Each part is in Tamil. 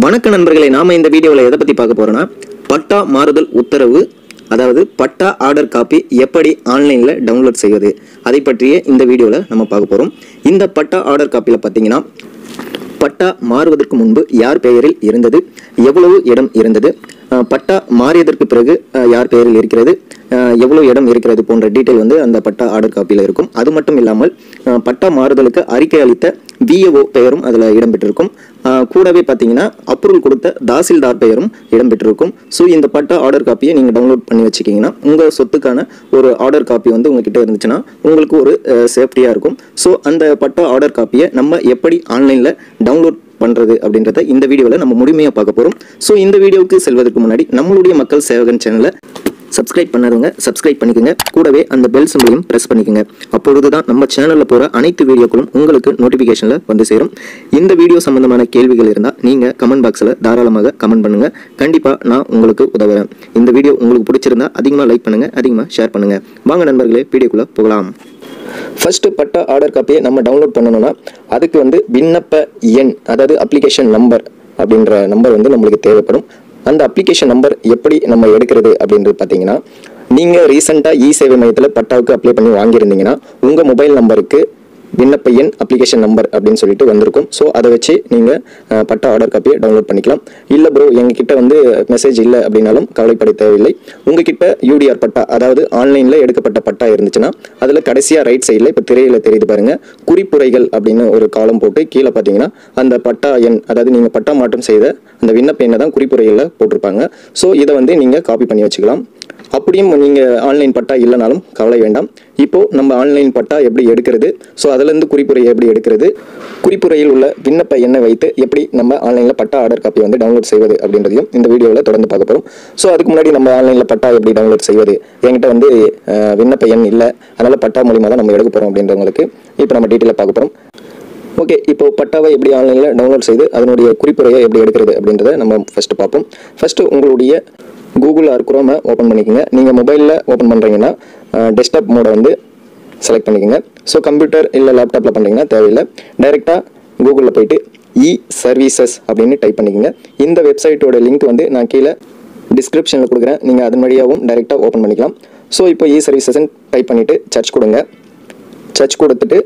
வணக்க நண்பர்களே நாம இந்த வீடியோவில் எதை பற்றி பார்க்க போறோம்னா பட்டா மாறுதல் உத்தரவு அதாவது பட்டா ஆர்டர் காப்பி எப்படி ஆன்லைனில் டவுன்லோட் செய்வது அதை பற்றிய இந்த வீடியோவில் நம்ம பார்க்க போகிறோம் இந்த பட்டா ஆர்டர் காப்பியில் பார்த்தீங்கன்னா பட்டா மாறுவதற்கு முன்பு யார் பெயரில் இருந்தது எவ்வளவு இடம் இருந்தது அஹ் பட்டா மாறியதற்கு பிறகு அஹ் யார் பெயரில் இருக்கிறது அஹ் எவ்வளவு இடம் இருக்கிறது போன்ற டீட்டெயில் வந்து அந்த பட்டா ஆர்டர் காப்பியில் இருக்கும் அது மட்டும் இல்லாமல் அஹ் பட்டா மாறுதலுக்கு அறிக்கை அளித்த விஏஓ பெயரும் அதில் இடம்பெற்றிருக்கும் அஹ் கூடவே பார்த்தீங்கன்னா அப்ரூவல் கொடுத்த தாசில்தார் பெயரும் இடம்பெற்றிருக்கும் ஸோ இந்த பட்டா ஆர்டர் காப்பியை நீங்கள் டவுன்லோட் பண்ணி வச்சுக்கிங்கன்னா உங்கள் சொத்துக்கான ஒரு ஆர்டர் காப்பி வந்து உங்ககிட்ட இருந்துச்சுன்னா உங்களுக்கு ஒரு சேஃப்டியாக இருக்கும் ஸோ அந்த பட்டா ஆர்டர் காப்பியை நம்ம எப்படி ஆன்லைனில் டவுன்லோட் பண்ணுறது அப்படின்றத இந்த வீடியோவில் நம்ம முழுமையாக பார்க்க போகிறோம் ஸோ இந்த வீடியோவுக்கு செல்வதற்கு முன்னாடி நம்மளுடைய மக்கள் சேவகன் சேனலை சப்ஸ்கிரைப் பண்ணாதவங்க சப்ஸ்கிரைப் பண்ணிக்கோங்க கூடவே அந்த பெல் சிம்பிளையும் ப்ரெஸ் பண்ணிக்கோங்க அப்பொழுது தான் நம்ம சேனலில் போகிற அனைத்து வீடியோக்களும் உங்களுக்கு நோட்டிஃபிகேஷனில் வந்து சேரும் இந்த வீடியோ சம்பந்தமான கேள்விகள் இருந்தால் நீங்கள் கமெண்ட் பாக்ஸில் தாராளமாக கமெண்ட் பண்ணுங்கள் கண்டிப்பாக நான் உங்களுக்கு உதவுறேன் இந்த வீடியோ உங்களுக்கு பிடிச்சிருந்தா அதிகமாக லைக் பண்ணுங்கள் அதிகமாக ஷேர் பண்ணுங்கள் வாங்க நண்பர்களே வீடியோக்குள்ளே போகலாம் ஃபர்ஸ்ட் பட்டா ஆர்டர் காப்பியை நம்ம டவுன்லோட் பண்ணணும்னா அதுக்கு வந்து விண்ணப்ப எண் அதாவது அப்ளிகேஷன் நம்பர் அப்படின்ற நம்பர் வந்து நம்மளுக்கு தேவைப்படும் அந்த அப்ளிகேஷன் நம்பர் எப்படி நம்ம எடுக்கிறது அப்படின்றது பார்த்தீங்கன்னா நீங்கள் ரீசெண்டாக இ சேவை மையத்தில் பட்டாவுக்கு அப்ளை பண்ணி வாங்கியிருந்தீங்கன்னா உங்கள் மொபைல் நம்பருக்கு விண்ணப்ப எண் அப்ளிகேஷன் நம்பர் அப்படின்னு சொல்லிட்டு வந்திருக்கும் ஸோ அதை வச்சு நீங்கள் பட்டா ஆர்டர் காப்பியை டவுன்லோட் பண்ணிக்கலாம் இல்லை ப்ரோ எங்ககிட்ட வந்து மெசேஜ் இல்லை அப்படின்னாலும் கவலைப்பட தேவையில்லை உங்ககிட்ட யூடிஆர் பட்டா அதாவது ஆன்லைனில் எடுக்கப்பட்ட பட்டா இருந்துச்சுன்னா அதில் கடைசியாக ரைட் சைடில் இப்போ திரையில் தெரியுது பாருங்க குறிப்புரைகள் அப்படின்னு ஒரு காலம் போட்டு கீழே பார்த்தீங்கன்னா அந்த பட்டா எண் அதாவது நீங்கள் பட்டா மாற்றம் செய்த அந்த விண்ணப்ப எண்ணை தான் குறிப்புரைகளில் போட்டிருப்பாங்க ஸோ இதை வந்து நீங்கள் காப்பி பண்ணி வச்சுக்கலாம் அப்படியும் நீங்கள் ஆன்லைன் பட்டா இல்லைனாலும் கவலை வேண்டாம் இப்போ நம்ம ஆன்லைன் பட்டா எப்படி எடுக்கிறது ஸோ அதுலேருந்து குறிப்புரையை எப்படி எடுக்கிறது குறிப்புரையில் உள்ள விண்ணப்ப எண்ணை வைத்து எப்படி நம்ம ஆன்லைனில் பட்டா ஆர்டர் காப்பி வந்து டவுன்லோட் செய்வது அப்படின்றதையும் இந்த வீடியோவில் தொடர்ந்து பார்க்க போகிறோம் ஸோ அதுக்கு முன்னாடி நம்ம ஆன்லைனில் பட்டா எப்படி டவுன்லோட் செய்வது என்கிட்ட வந்து அஹ், விண்ணப்ப எண் இல்லை அதனால் பட்டா மூலியமாக தான் நம்ம எடுக்க போகிறோம் அப்படின்றவங்களுக்கு இப்போ நம்ம டீட்டெயிலாக பார்க்க போகிறோம் ஓகே இப்போ பட்டாவை எப்படி ஆன்லைனில் டவுன்லோட் செய்து அதனுடைய குறிப்புரையை எப்படி எடுக்கிறது அப்படின்றத நம்ம ஃபஸ்ட்டு பார்ப்போம் ஃபஸ்ட்டு உங்களுடைய கூகுள் ஆர் குரோமை ஓப்பன் பண்ணிக்கோங்க நீங்கள் மொபைலில் ஓப்பன் பண்ணுறீங்கன்னா டெஸ்க்டாப் மோடை வந்து செலக்ட் பண்ணிக்கோங்க ஸோ கம்ப்யூட்டர் இல்லை லேப்டாப்பில் பண்ணுறீங்கன்னா தேவையில்லை டைரெக்டாக கூகுளில் போயிட்டு இ சர்வீசஸ் அப்படின்னு டைப் பண்ணிக்கோங்க இந்த வெப்சைட்டோட லிங்க் வந்து நான் கீழே டிஸ்கிரிப்ஷனில் கொடுக்குறேன் நீங்கள் அதன் வழியாகவும் டைரெக்டாக ஓப்பன் பண்ணிக்கலாம் ஸோ இப்போ இ சர்வீசஸ்ன்னு டைப் பண்ணிவிட்டு சர்ச் கொடுங்க சர்ச் கொடுத்துட்டு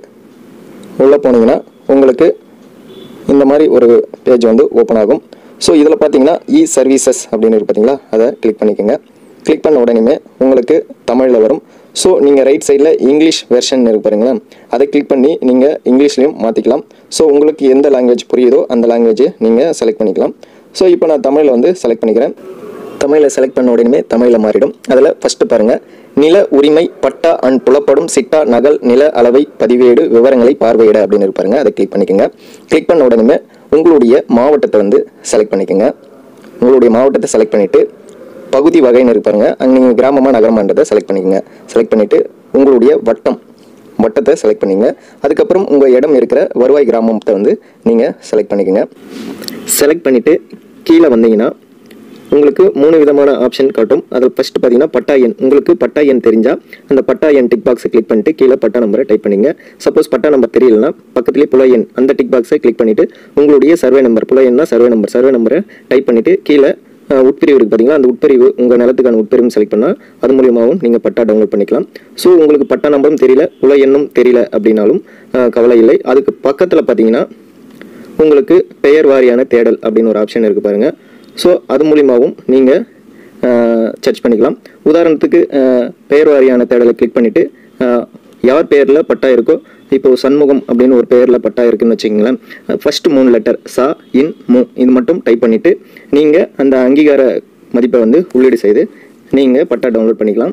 உள்ளே போனீங்கன்னா உங்களுக்கு இந்த மாதிரி ஒரு பேஜ் வந்து ஓப்பன் ஆகும் ஸோ இதில் பார்த்தீங்கன்னா இ சர்வீசஸ் அப்படின்னு இருக்கு பார்த்தீங்களா அதை கிளிக் பண்ணிக்கோங்க கிளிக் பண்ண உடனே உங்களுக்கு தமிழில் வரும் ஸோ நீங்கள் ரைட் சைடில் இங்கிலீஷ் வெர்ஷன் இருக்கு பாருங்களேன் அதை கிளிக் பண்ணி நீங்கள் இங்கிலீஷ்லேயும் மாற்றிக்கலாம் ஸோ உங்களுக்கு எந்த லாங்குவேஜ் புரியுதோ அந்த லாங்குவேஜை நீங்கள் செலக்ட் பண்ணிக்கலாம் ஸோ இப்போ நான் தமிழில் வந்து செலக்ட் பண்ணிக்கிறேன் தமிழில் செலக்ட் பண்ண உடனே தமிழில் மாறிடும் அதில் ஃபஸ்ட்டு பாருங்கள் நில உரிமை பட்டா அண்ட் புலப்படும் சிட்டா நகல் நில அளவை பதிவேடு விவரங்களை பார்வையிட அப்படின்னு இருப்பாருங்க அதை கிளிக் பண்ணிக்கோங்க கிளிக் பண்ண உடனே உங்களுடைய மாவட்டத்தை வந்து செலக்ட் பண்ணிக்கோங்க உங்களுடைய மாவட்டத்தை செலக்ட் பண்ணிவிட்டு பகுதி வகைன்னு இருப்பாருங்க அங்கே நீங்கள் கிராமமாக நகரமான்றதை செலக்ட் பண்ணிக்கோங்க செலக்ட் பண்ணிவிட்டு உங்களுடைய வட்டம் வட்டத்தை செலக்ட் பண்ணிங்க அதுக்கப்புறம் உங்கள் இடம் இருக்கிற வருவாய் கிராமத்தை வந்து நீங்கள் செலக்ட் பண்ணிக்கோங்க செலக்ட் பண்ணிவிட்டு கீழே வந்தீங்கன்னா உங்களுக்கு மூணு விதமான ஆப்ஷன் காட்டும் அதில் ஃபர்ஸ்ட் பார்த்தீங்கன்னா பட்டா எண் உங்களுக்கு பட்டா எண் தெரிஞ்சால் அந்த பட்டா எண் டிக் பாக்ஸை கிளிக் பண்ணிட்டு கீழே பட்டா நம்பரை டைப் பண்ணிங்க சப்போஸ் பட்டா நம்பர் தெரியலனா பக்கத்துலேயே புல எண் அந்த டிக் பாக்ஸை கிளிக் பண்ணிட்டு உங்களுடைய சர்வே நம்பர் புல எண்ணா சர்வே நம்பர் சர்வே நம்பரை டைப் பண்ணிட்டு கீழே அஹ், உட்பிரிவு இருக்குது பார்த்தீங்களா அந்த உட்பிரிவு உங்கள் நிலத்துக்கான உட்பிரிவு செலக்ட் பண்ணால் அது மூலியமாகவும் நீங்கள் பட்டா டவுன்லோட் பண்ணிக்கலாம் ஸோ உங்களுக்கு பட்டா நம்பரும் தெரியல புல எண்ணும் தெரியல அப்படின்னாலும் அஹ், கவலை இல்லை அதுக்கு பக்கத்தில் பார்த்தீங்கன்னா உங்களுக்கு பெயர் வாரியான தேடல் அப்படின்னு ஒரு ஆப்ஷன் இருக்குது பாருங்கள் ஸோ அது மூலியமாகவும் நீங்கள் சர்ச் பண்ணிக்கலாம் உதாரணத்துக்கு அஹ், பெயர் வாரியான தேடலை கிளிக் பண்ணிவிட்டு யார் பெயரில் பட்டா இருக்கோ இப்போ சண்முகம் அப்படின்னு ஒரு பெயரில் பட்டா இருக்குன்னு வச்சுக்கோங்களேன் ஃபர்ஸ்ட் மூணு லெட்டர் சா இன் மு இது மட்டும் டைப் பண்ணிவிட்டு நீங்கள் அந்த அங்கீகார மதிப்பை வந்து உள்ளீடு செய்து நீங்கள் பட்டா டவுன்லோட் பண்ணிக்கலாம்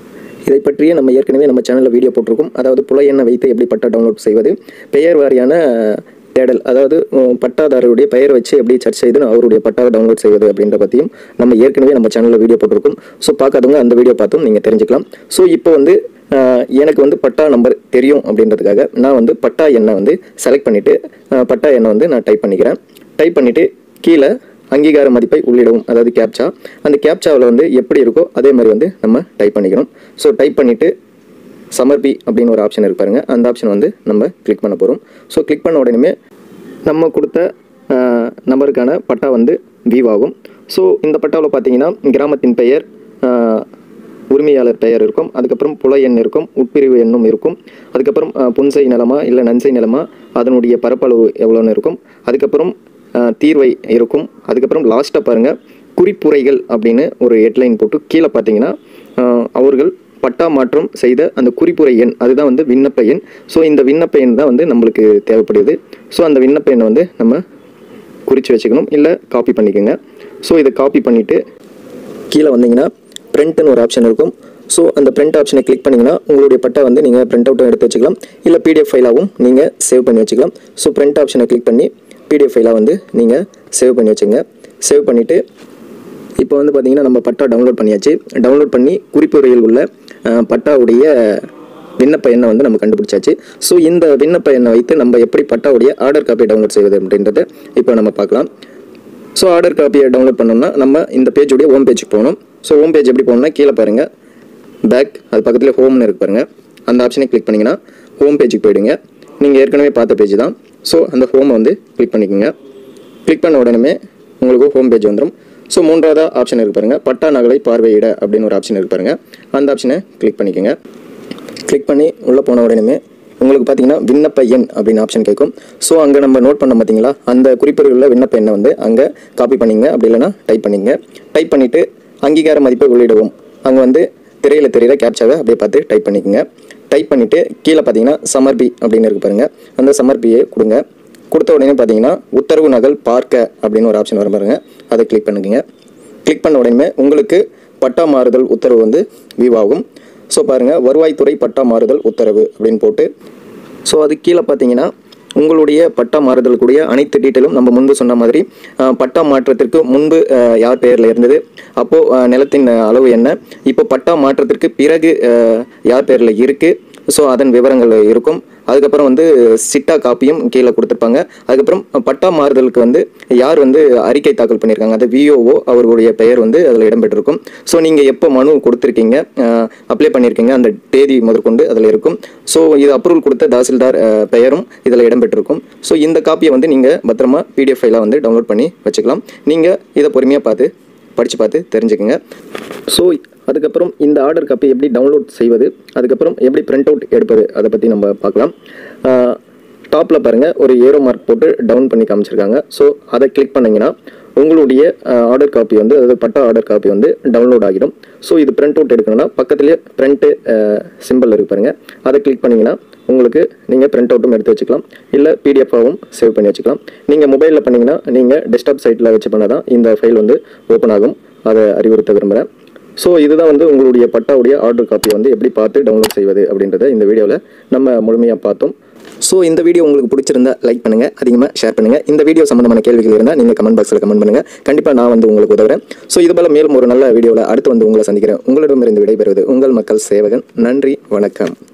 இதை பற்றிய நம்ம ஏற்கனவே நம்ம சேனலில் வீடியோ போட்டிருக்கோம் அதாவது புல எண்ணை வைத்து எப்படி பட்டா டவுன்லோட் செய்வது பெயர் வாரியான தேடல் அதாவது உம், பட்டாதாரருடைய பெயர் வச்சு எப்படி சர்ச் செய்து அவருடைய பட்டாவை டவுன்லோட் செய்வது அப்படின்ற பற்றியும் நம்ம ஏற்கனவே நம்ம சேனலில் வீடியோ போட்டிருக்கோம் ஸோ பார்க்காதவங்க அந்த வீடியோ பார்த்தும் நீங்கள் தெரிஞ்சுக்கலாம் ஸோ இப்போ வந்து ஆஹ், எனக்கு வந்து பட்டா நம்பர் தெரியும் அப்படின்றதுக்காக நான் வந்து பட்டா எண்ணை வந்து செலக்ட் பண்ணிவிட்டு பட்டா எண்ணை வந்து நான் டைப் பண்ணிக்கிறேன் டைப் பண்ணிவிட்டு கீழே அங்கீகார மதிப்பை உள்ளிடவும் அதாவது கேப்சா அந்த கேப்சாவில் வந்து எப்படி இருக்கோ அதே மாதிரி வந்து நம்ம டைப் பண்ணிக்கணும் ஸோ டைப் பண்ணிவிட்டு சமர்ப்பி அப்படின்னு ஒரு ஆப்ஷன் இருக்கு பாருங்க அந்த ஆப்ஷன் வந்து நம்ம கிளிக் பண்ண போகிறோம் ஸோ கிளிக் பண்ண உடனே நம்ம கொடுத்த நம்பருக்கான பட்டா வந்து விவ் ஆகும் ஸோ இந்த பட்டாவில் பார்த்தீங்கன்னா கிராமத்தின் பெயர் ஆஹ், உரிமையாளர் பெயர் இருக்கும் அதுக்கப்புறம் புல எண் இருக்கும் உட்பிரிவு எண்ணும் இருக்கும் அதுக்கப்புறம் ஆஹ், புன்சை நிலமா இல்லை நன்சை நிலமா அதனுடைய பரப்பளவு எவ்வளோன்னு இருக்கும் அதுக்கப்புறம் ஆஹ், தீர்வை இருக்கும் அதுக்கப்புறம் லாஸ்ட்டாக பாருங்கள் குறிப்புரைகள் அப்படின்னு ஒரு ஹெட்லைன் போட்டு கீழே பார்த்தீங்கன்னா ஆஹ், அவர்கள் பட்டா மாற்றம் செய்த அந்த குறிப்புரை எண் அதுதான் வந்து விண்ணப்ப எண் ஸோ இந்த விண்ணப்ப எண் தான் வந்து நம்மளுக்கு தேவைப்படுது ஸோ அந்த விண்ணப்ப எண்ணை வந்து நம்ம குறித்து வச்சுக்கணும் இல்லை காப்பி பண்ணிக்கோங்க ஸோ இதை காப்பி பண்ணிவிட்டு கீழே வந்தீங்கன்னா பிரிண்ட்னு ஒரு ஆப்ஷன் இருக்கும் ஸோ அந்த பிரிண்ட் ஆப்ஷனை கிளிக் பண்ணிங்கன்னா உங்களுடைய பட்டா வந்து நீங்கள் பிரிண்ட் அவுட்டும் எடுத்து வச்சுக்கலாம் இல்லை பிடிஎஃப் ஃபைலாகவும் நீங்கள் சேவ் பண்ணி வச்சுக்கலாம் ஸோ பிரிண்ட் ஆப்ஷனை கிளிக் பண்ணி பிடிஎஃப் ஃபைலாக வந்து நீங்கள் சேவ் பண்ணி வச்சுங்க சேவ் பண்ணிவிட்டு இப்போ வந்து பார்த்தீங்கன்னா நம்ம பட்டா டவுன்லோட் பண்ணியாச்சு டவுன்லோட் பண்ணி குறிப்புரையில் உள்ள அஹ், பட்டாவுடைய விண்ணப்ப எண்ணை வந்து நம்ம கண்டுபிடிச்சாச்சு ஸோ இந்த விண்ணப்ப எண்ணை வைத்து நம்ம எப்படி பட்டாவுடைய ஆர்டர் காப்பி டவுன்லோட் செய்வது அப்படின்றத இப்போ நம்ம பார்க்கலாம் ஸோ ஆர்டர் காப்பியை டவுன்லோட் பண்ணோம்னா நம்ம இந்த பேஜுடைய ஹோம் பேஜுக்கு போகணும் ஸோ ஹோம் பேஜ் எப்படி போகணும்னா கீழே பாருங்கள் பேக் அது பக்கத்தில் ஹோம்னு இருக்கு பாருங்கள் அந்த ஆப்ஷனை கிளிக் பண்ணிங்கன்னா ஹோம் பேஜுக்கு போயிடுங்க நீங்கள் ஏற்கனவே பார்த்த பேஜ் தான் ஸோ அந்த ஹோமை வந்து கிளிக் பண்ணிக்கோங்க கிளிக் பண்ண உடனே உங்களுக்கு ஹோம் பேஜ் வந்துடும் ஸோ மூன்றாவது ஆப்ஷன் இருக்கு பாருங்க பட்டா நகலை பார்வையிட அப்படின்னு ஒரு ஆப்ஷன் இருக்கு பாருங்க அந்த ஆப்ஷனை கிளிக் பண்ணிக்கோங்க கிளிக் பண்ணி உள்ளே போன உடனே உங்களுக்கு பார்த்தீங்கன்னா விண்ணப்ப எண் அப்படின்னு ஆப்ஷன் கேட்கும் ஸோ அங்கே நம்ம நோட் பண்ண பார்த்தீங்களா அந்த குறிப்பில் உள்ள விண்ணப்ப எண்ணை வந்து அங்கே காப்பி பண்ணிங்க அப்படி இல்லைன்னா டைப் பண்ணிங்க டைப் பண்ணிவிட்டு அங்கீகார மதிப்பை உள்ளிடவும் அங்கே வந்து திரையில் தெரியிற கேப்சாவை அப்படியே பார்த்து டைப் பண்ணிக்கோங்க டைப் பண்ணிவிட்டு கீழே பார்த்தீங்கன்னா சமர்ப்பி அப்படின்னு இருக்கு பாருங்க அந்த சமர்ப்பியை கொடுங்க கொடுத்த உடனே பார்த்தீங்கன்னா உத்தரவு நகல் பார்க்க அப்படின்னு ஒரு ஆப்ஷன் வரும் பாருங்க அதை கிளிக் பண்ணுங்க கிளிக் பண்ண உடனே உங்களுக்கு பட்டா மாறுதல் உத்தரவு வந்து வியூ ஆகும் ஸோ பாருங்கள் வருவாய்த்துறை பட்டா மாறுதல் உத்தரவு அப்படின்னு போட்டு ஸோ அது கீழே பார்த்தீங்கன்னா உங்களுடைய பட்டா மாறுதலுக்குரிய அனைத்து டீட்டெயிலும் நம்ம முன்பு சொன்ன மாதிரி அஹ், பட்டா மாற்றத்திற்கு முன்பு அஹ், யார் பெயரில் இருந்தது அப்போது நிலத்தின் அஹ், அளவு என்ன இப்போ பட்டா மாற்றத்திற்கு பிறகு அஹ், யார் பெயரில் இருக்குது ஸோ அதன் விவரங்கள் இருக்கும் அதுக்கப்புறம் வந்து சிட்டா காப்பியும் கீழே கொடுத்துருப்பாங்க அதுக்கப்புறம் பட்டா மாறுதலுக்கு வந்து யார் வந்து அறிக்கை தாக்கல் பண்ணியிருக்காங்க அது விஓஓ அவர்களுடைய பெயர் வந்து அதில் இடம்பெற்றிருக்கும் ஸோ நீங்கள் எப்போ மனு கொடுத்துருக்கீங்க அப்ளை பண்ணியிருக்கீங்க அந்த தேதி முதற்கொண்டு அதில் இருக்கும் ஸோ இது அப்ரூவல் கொடுத்த தாசில்தார் அஹ், பெயரும் இதில் இடம்பெற்றிருக்கும் ஸோ இந்த காப்பியை வந்து நீங்கள் பத்திரமா பிடிஎஃப் ஃபைலாக வந்து டவுன்லோட் பண்ணி வச்சுக்கலாம் நீங்கள் இதை பொறுமையாக பார்த்து படித்து பார்த்து தெரிஞ்சுக்கங்க ஸோ அதுக்கப்புறம் இந்த ஆர்டர் காப்பி எப்படி டவுன்லோட் செய்வது அதுக்கப்புறம் எப்படி பிரிண்ட் அவுட் எடுப்பது அதை பற்றி நம்ம பார்க்கலாம் டாப்பில் பாருங்கள் ஒரு ஏரோ மார்க் போட்டு டவுன் பண்ணி காமிச்சிருக்காங்க ஸோ அதை கிளிக் பண்ணிங்கன்னா உங்களுடைய ஆர்டர் காப்பி வந்து அதாவது பட்டா ஆர்டர் காப்பி வந்து டவுன்லோட் ஆகிடும் ஸோ இது பிரிண்ட் அவுட் எடுக்கணும்னா பக்கத்துலேயே பிரிண்ட்டு சிம்பிள் இருக்கு பாருங்க அதை கிளிக் பண்ணிங்கன்னா உங்களுக்கு நீங்கள் பிரிண்ட் அவுட்டும் எடுத்து வச்சுக்கலாம் இல்லை பிடிஎஃபாகவும் சேவ் பண்ணி வச்சுக்கலாம் நீங்கள் மொபைலில் பண்ணிங்கன்னா நீங்கள் டெஸ்க்டாப் சைட்டில் வச்சு பண்ணால் தான் இந்த ஃபைல் வந்து ஓப்பன் ஆகும் அதை அறிவுறுத்த விரும்புகிறேன் ஸோ இதுதான் வந்து உங்களுடைய பட்டாவுடைய ஆர்டர் காப்பியை வந்து எப்படி பார்த்து டவுன்லோட் செய்வது அப்படின்றத இந்த வீடியோவில் நம்ம முழுமையாக பார்த்தோம் ஸோ இந்த வீடியோ உங்களுக்கு பிடிச்சிருந்தா லைக் பண்ணுங்கள் அதிகமாக ஷேர் பண்ணுங்கள் இந்த வீடியோ சம்மந்தமான கேள்விகள் இருந்தால் நீங்கள் கமெண்ட் பாக்ஸில் கமெண்ட் பண்ணுங்கள் கண்டிப்பாக நான் வந்து உங்களுக்கு உதவுறேன் ஸோ இது போல மேலும் ஒரு நல்ல வீடியோவில் அடுத்து வந்து உங்களை சந்திக்கிறேன் உங்களிடமிருந்து விடைபெறுவது உங்கள் மக்கள் சேவகன் நன்றி வணக்கம்